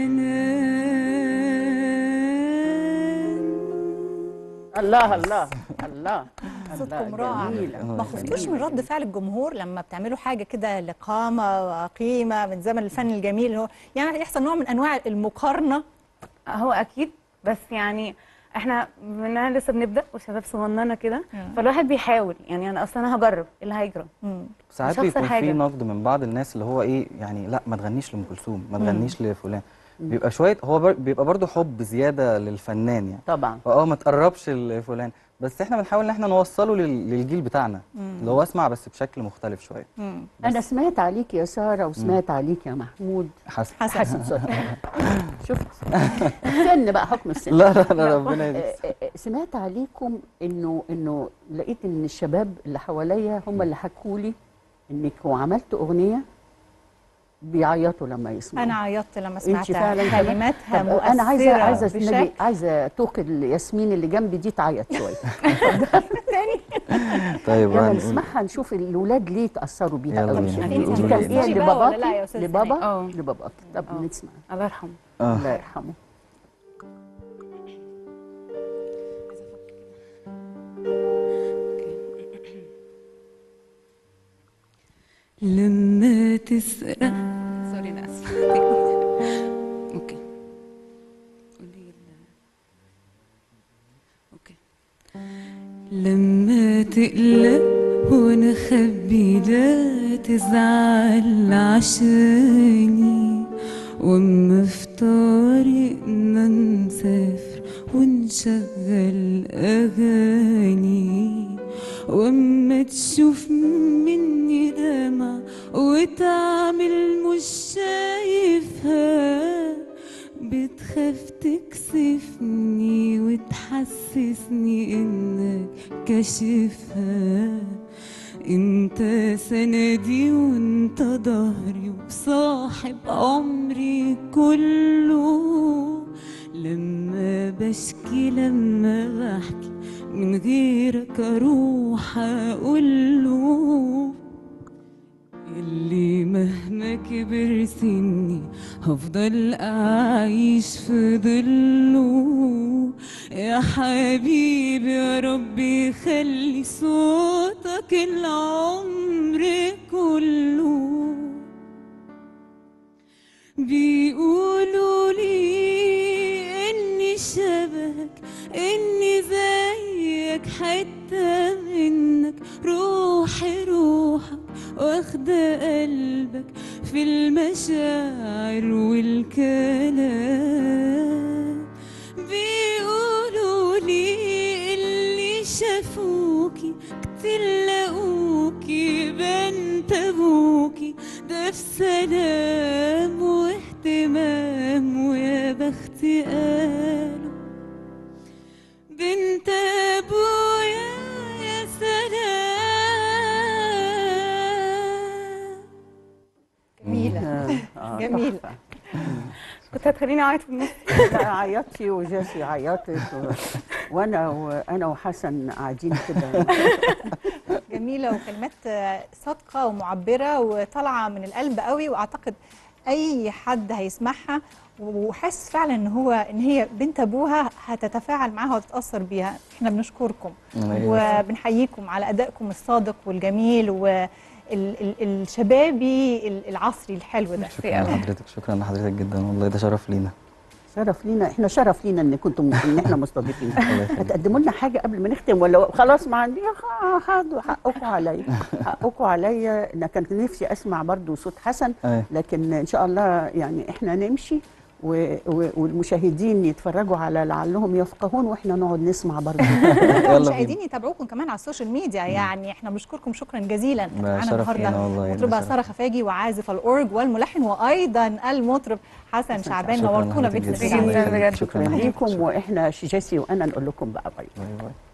وحنان الله الله الله صوتكم الله، رائع جميلة. ما خفتوش من رد فعل الجمهور لما بتعملوا حاجه كده لقامه وقيمه من زمن الفن الجميل اللي هو يعني يحصل نوع من انواع المقارنه هو اكيد بس يعني احنا مننا لسه بنبدا وشباب صغننه كده فالواحد بيحاول يعني انا اصلا انا هجرب ايه اللي هيجرى ساعات مش هخسر بيكون في حاجة. نقد من بعض الناس اللي هو ايه يعني لا ما تغنيش لام كلثوم ما تغنيش لفلان بيبقى شويه هو بر- بيبقى برضو حب زياده للفنان يعني طبعا اه ما تقربش لفلان بس احنا بنحاول ان احنا نوصله لل- للجيل بتاعنا اللي هو اسمع بس بشكل مختلف شويه انا سمعت عليك يا ساره وسمعت عليك يا محمود حسن حسن حسن سوري شفت سن بقى حكم السن لا لا لا ربنا يهديك آه، آه، آه، سمعت عليكم انه انه لقيت ان الشباب اللي حواليا هم اللي حكوا لي انكم عملتوا اغنيه بيعيطوا لما يسمعوا انا عيطت لما انت سمعتها فعلا كمان؟ كلماتها طب مؤثره انا عايزه عايزه بشكل نجي عايزه توق الياسمين اللي جنبي دي تعيط شويه طيب يلا هنقول نسمعها نشوف الاولاد ليه تاثروا بيها يلا قوي بينا. دي انت كان بتسمعي ايه بقى ولا لا يا لباباكي أستاذ لبابا اه لباباكي طب آه. نسمع الله يرحمه اه الله يرحمه لما تسرق سوري انا اسفه اوكي قولي ال- اوكي لما تقلق وانا خبي لا تزعل عشاني واما في طريقنا نسافر ونشغل اغاني واما تشوف مني دمع وتعمل مش شايفها بتخاف تكسفني وتحسسني انك كاشفها انت سندي وانت ظهري وصاحب عمري كله لما بشكي لما بحكي من غيرك اروح اقوله اللي مهما كبر سني هفضل أعيش في ظله يا حبيبي يا رب خلي صوتك العمر كله بيقولوا لي إني شبهك إني زيك حتة منك روحي روحك واخدة قلبك في المشاعر والكلام بيقولوا لي اللي شافوكي كتير لقوكي بنت ابوكي ده في سلام واهتمام ويا بختي قالوا بنت ابويا يا سلام جميله آه، جميل. تحفة. كنت هتخليني اعيط في النص لا عيطتي وجاسي عيطت و... وانا وانا وحسن قاعدين كده جميله وكلمات آه، صادقه ومعبره وطالعه من القلب قوي واعتقد اي حد هيسمعها وحاسس فعلا ان هو ان هي بنت ابوها هتتفاعل معاها وتتاثر بيها احنا بنشكركم الله يبارك. وبنحييكم على ادائكم الصادق والجميل والشبابي العصري الحلو ده شكرا لحضرتك شكرا لحضرتك جدا والله ده شرف لينا شرف لينا احنا شرف لينا ان كنتم ان احنا مستضيفين الله يخليك. هتقدموا لنا حاجه قبل ما نختم ولا خلاص ما عندي خ- خدوا حقكم عليا حقكم عليا انا كان نفسي اسمع برضو صوت حسن أيوة. لكن ان شاء الله يعني احنا نمشي و... و... والمشاهدين يتفرجوا على لعلهم يفقهون واحنا نقعد نسمع برضو يلا المشاهدين بينا يتابعوكم كمان على السوشيال ميديا يعني احنا بنشكركم شكرا جزيلا ده معانا شرف لينا النهارده والله ده مطربه شرف. ساره خفاجي وعازف الاورج والملحن وايضا المطرب حسن شعبان شكراً نورتونا لحضرتك بيت جداً. السعيد الله يخليك. بجد. شكرا ليكم لحضرتك. واحنا جيسي وانا نقول لكم بقى باي باي باي